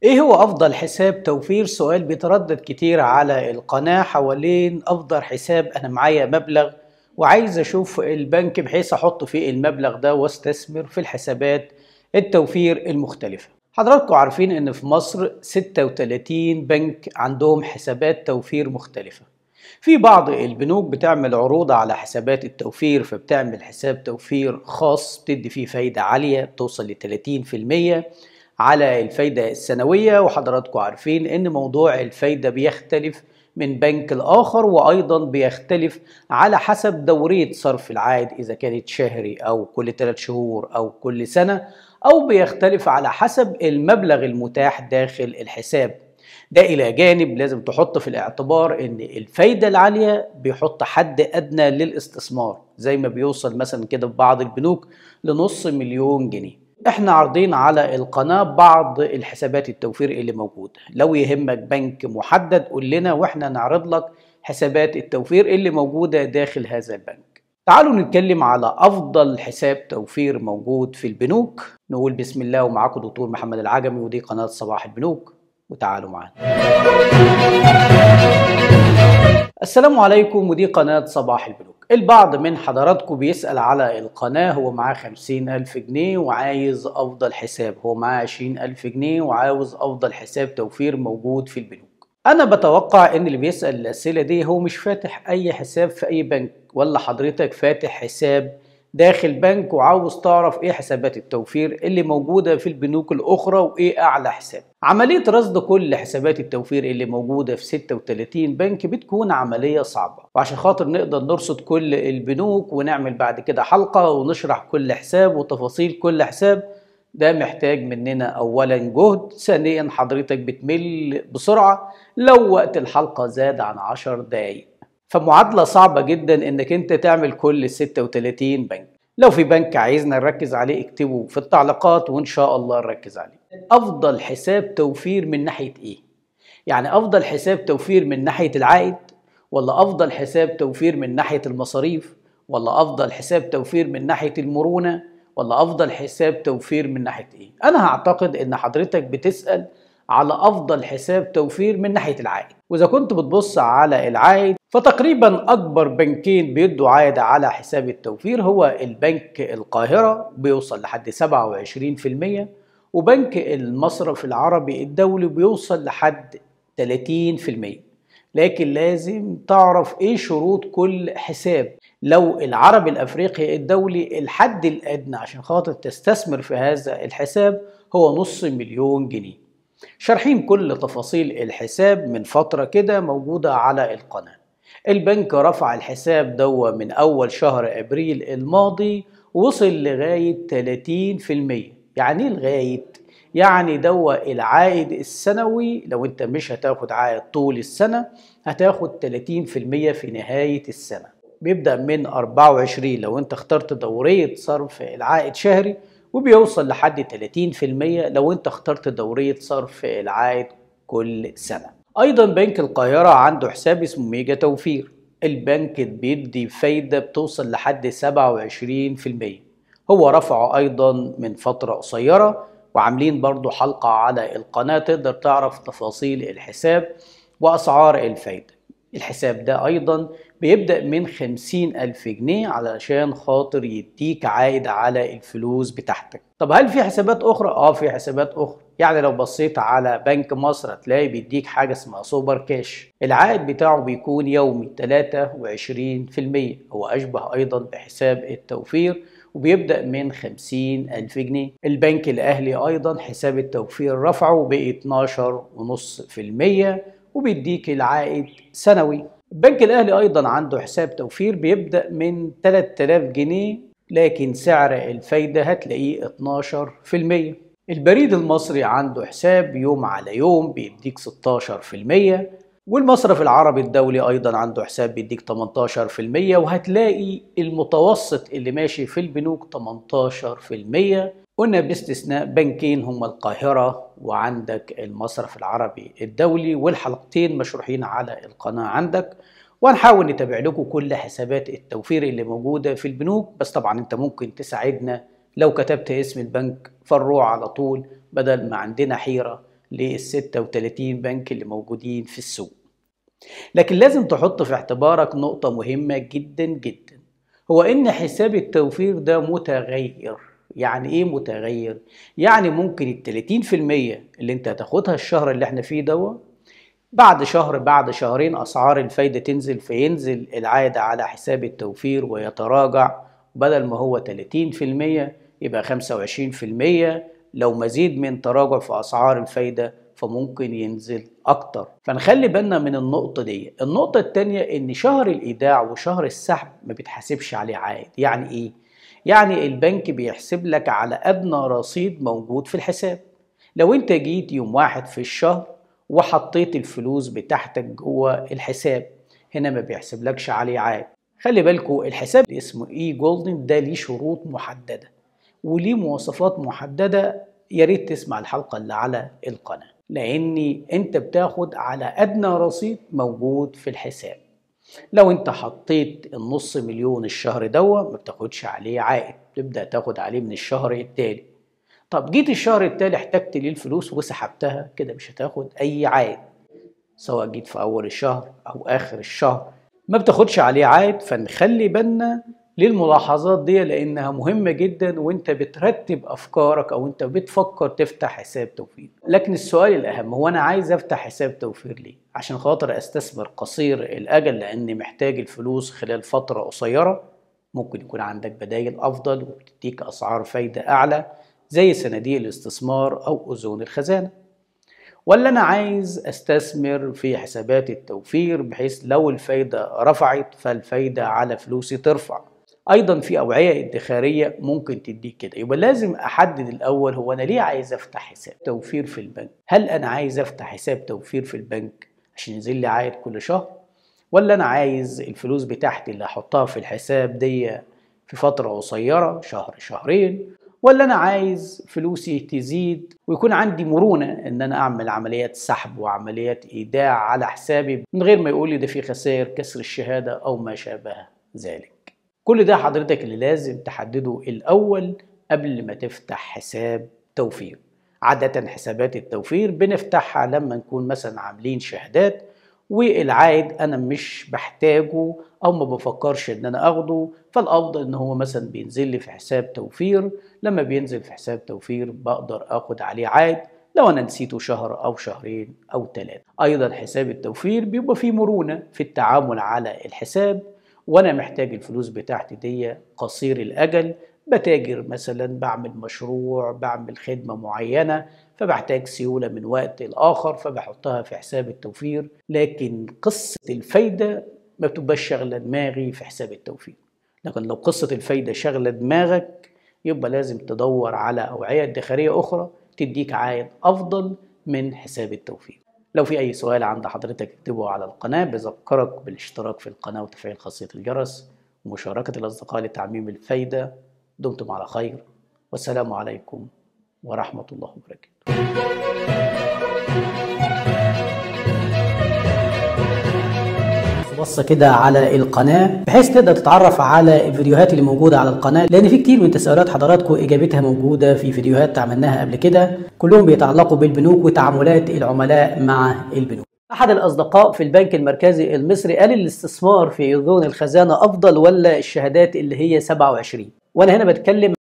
ايه هو افضل حساب توفير سؤال بيتردد كتير على القناة حوالين افضل حساب انا معايا مبلغ وعايز اشوف البنك بحيث احط فيه المبلغ ده واستثمر في الحسابات التوفير المختلفة حضراتكم عارفين ان في مصر 36 بنك عندهم حسابات توفير مختلفة في بعض البنوك بتعمل عروض على حسابات التوفير فبتعمل حساب توفير خاص بتدي فيه فايدة عالية بتوصل ل 30% على الفايدة السنوية وحضراتكم عارفين ان موضوع الفايدة بيختلف من بنك الآخر وأيضا بيختلف على حسب دورية صرف العائد إذا كانت شهري أو كل ثلاث شهور أو كل سنة أو بيختلف على حسب المبلغ المتاح داخل الحساب ده إلى جانب لازم تحط في الاعتبار إن الفايدة العالية بيحط حد أدنى للاستثمار زي ما بيوصل مثلا كده في بعض البنوك لنص مليون جنيه احنا عارضين على القناة بعض الحسابات التوفير اللي موجودة لو يهمك بنك محدد قول لنا واحنا نعرض لك حسابات التوفير اللي موجودة داخل هذا البنك تعالوا نتكلم على أفضل حساب توفير موجود في البنوك نقول بسم الله ومعاكم دكتور محمد العجمي ودي قناة صباح البنوك وتعالوا معانا السلام عليكم ودي قناة صباح البنوك البعض من حضراتكم بيسأل على القناة هو معاه خمسين ألف جنيه وعايز أفضل حساب هو معاه عشرين ألف جنيه وعاوز أفضل حساب توفير موجود في البنوك أنا بتوقع إن اللي بيسأل الأسئلة دي هو مش فاتح أي حساب في أي بنك ولا حضرتك فاتح حساب داخل بنك وعاوز تعرف ايه حسابات التوفير اللي موجوده في البنوك الاخرى وايه اعلى حساب عمليه رصد كل حسابات التوفير اللي موجوده في 36 بنك بتكون عمليه صعبه وعشان خاطر نقدر نرصد كل البنوك ونعمل بعد كده حلقه ونشرح كل حساب وتفاصيل كل حساب ده محتاج مننا اولا جهد ثانيا حضرتك بتمل بسرعه لو وقت الحلقه زاد عن 10 دقايق فمعادلة صعبة جدا انك انت تعمل كل ال 36 بنك لو في بنك عايزنا نركز عليه اكتبه في التعليقات وان شاء الله نركز عليه افضل حساب توفير من ناحية ايه يعني افضل حساب توفير من ناحية العائد ولا افضل حساب توفير من ناحية المصاريف ولا افضل حساب توفير من ناحية المرونة ولا افضل حساب توفير من ناحية ايه انا هعتقد ان حضرتك بتسأل على افضل حساب توفير من ناحيه العائد واذا كنت بتبص على العائد فتقريبا اكبر بنكين بيدوا عائد على حساب التوفير هو البنك القاهره بيوصل لحد 27% وبنك المصرف العربي الدولي بيوصل لحد 30% لكن لازم تعرف ايه شروط كل حساب لو العربي الافريقي الدولي الحد الادنى عشان خاطر تستثمر في هذا الحساب هو نص مليون جنيه شارحين كل تفاصيل الحساب من فترة كده موجودة على القناة البنك رفع الحساب دوا من أول شهر أبريل الماضي وصل لغاية 30% يعني لغاية يعني دوا العائد السنوي لو انت مش هتاخد عائد طول السنة هتاخد 30% في نهاية السنة بيبدأ من 24 لو انت اخترت دورية صرف العائد شهري وبيوصل لحد 30% لو انت اخترت دورية صرف العائد كل سنة ايضا بنك القاهرة عنده حساب اسمه ميجا توفير البنك بيدي فايدة بتوصل لحد 27% هو رفعه ايضا من فترة قصيرة وعاملين برضو حلقة على القناة تقدر تعرف تفاصيل الحساب واسعار الفايدة الحساب ده ايضا بيبدأ من خمسين ألف جنيه علشان خاطر يديك عائد على الفلوس بتاعتك طب هل في حسابات أخرى؟ آه في حسابات أخرى يعني لو بصيت على بنك مصر هتلاقي بيديك حاجة اسمها سوبر كاش العائد بتاعه بيكون يومي 23% هو أشبه أيضا بحساب التوفير وبيبدأ من 50 ألف جنيه البنك الأهلي أيضا حساب التوفير رفعه ب 12.5% وبيديك العائد سنوي البنك الاهلي ايضا عنده حساب توفير بيبدا من 3000 جنيه لكن سعر الفايده هتلاقيه 12% البريد المصري عنده حساب يوم على يوم بيديك 16% والمصرف العربي الدولي ايضا عنده حساب بيديك 18% وهتلاقي المتوسط اللي ماشي في البنوك 18% قلنا باستثناء بنكين هما القاهرة وعندك المصرف العربي الدولي والحلقتين مشروحين على القناة عندك وهنحاول نتابع لكم كل حسابات التوفير اللي موجودة في البنوك بس طبعا انت ممكن تساعدنا لو كتبت اسم البنك فروع على طول بدل ما عندنا حيرة لل 36 بنك اللي موجودين في السوق لكن لازم تحط في اعتبارك نقطة مهمة جدا جدا هو ان حساب التوفير ده متغير يعني ايه متغير يعني ممكن ال 30% اللي انت هتاخدها الشهر اللي احنا فيه دوت بعد شهر بعد شهرين اسعار الفايده تنزل فينزل العائد على حساب التوفير ويتراجع بدل ما هو 30% يبقى 25% لو مزيد من تراجع في اسعار الفايده فممكن ينزل اكتر فنخلي بالنا من النقطه دي النقطه الثانيه ان شهر الايداع وشهر السحب ما بيتحاسبش عليه عائد يعني ايه يعني البنك بيحسب لك على ادنى رصيد موجود في الحساب لو انت جيت يوم واحد في الشهر وحطيت الفلوس بتاعتك جوه الحساب هنا ما بيحسبلكش عليه عائد خلي بالكو الحساب اللي اسمه اي جولدن ده ليه شروط محدده وليه مواصفات محدده يا ريت تسمع الحلقه اللي على القناه لان انت بتاخد على ادنى رصيد موجود في الحساب لو انت حطيت النص مليون الشهر دوا ما بتاخدش عليه عائد تبدا تاخد عليه من الشهر التالي طب جيت الشهر التالي احتجت ليه الفلوس وسحبتها كده مش هتاخد اي عائد سواء جيت في اول الشهر او اخر الشهر ما بتاخدش عليه عائد فنخلي بالنا للملاحظات دي لانها مهمه جدا وانت بترتب افكارك او انت بتفكر تفتح حساب توفير لكن السؤال الاهم هو انا عايز افتح حساب توفير ليه عشان خاطر استثمر قصير الاجل لاني محتاج الفلوس خلال فتره قصيره ممكن يكون عندك بدايل افضل وبتديك اسعار فايده اعلى زي صناديق الاستثمار او اذون الخزانه ولا انا عايز استثمر في حسابات التوفير بحيث لو الفايده رفعت فالفايده على فلوسي ترفع ايضا في اوعيه ادخاريه ممكن تديك كده يبقى لازم احدد الاول هو انا ليه عايز افتح حساب توفير في البنك هل انا عايز افتح حساب توفير في البنك عشان ينزل لي عائد كل شهر ولا انا عايز الفلوس بتاعتي اللي احطها في الحساب دي في فتره قصيره شهر شهرين ولا انا عايز فلوسي تزيد ويكون عندي مرونه ان انا اعمل عمليات سحب وعمليات ايداع على حسابي من غير ما يقول لي ده في خسائر كسر الشهاده او ما شابه ذلك كل ده حضرتك اللي لازم تحدده الاول قبل ما تفتح حساب توفير عادة حسابات التوفير بنفتحها لما نكون مثلا عاملين شهادات والعائد انا مش بحتاجه او ما بفكرش ان انا اخده فالافضل ان هو مثلا بينزل لي في حساب توفير لما بينزل في حساب توفير بقدر اخد عليه عائد لو انا نسيته شهر او شهرين او ثلاثة ايضا حساب التوفير بيبقى فيه مرونة في التعامل على الحساب وانا محتاج الفلوس بتاعتي دي قصير الاجل بتاجر مثلا بعمل مشروع بعمل خدمة معينة فبحتاج سيولة من وقت لآخر فبحطها في حساب التوفير لكن قصة الفايدة ما بتبقاش شغلة دماغي في حساب التوفير لكن لو قصة الفايدة شغلة دماغك يبقى لازم تدور على أوعية ادخارية أخرى تديك عائد أفضل من حساب التوفير لو في أي سؤال عند حضرتك اكتبه على القناة بذكرك بالاشتراك في القناة وتفعيل خاصية الجرس ومشاركة الأصدقاء لتعميم الفايدة دمتم على خير والسلام عليكم ورحمة الله وبركاته بصة كده على القناة بحيث تقدر تتعرف على الفيديوهات اللي موجودة على القناة لأن في كتير من تساؤلات حضراتكم إجابتها موجودة في فيديوهات عملناها قبل كده كلهم بيتعلقوا بالبنوك وتعاملات العملاء مع البنوك أحد الأصدقاء في البنك المركزي المصري قال الاستثمار في أذون الخزانة أفضل ولا الشهادات اللي هي 27 وأنا هنا بتكلم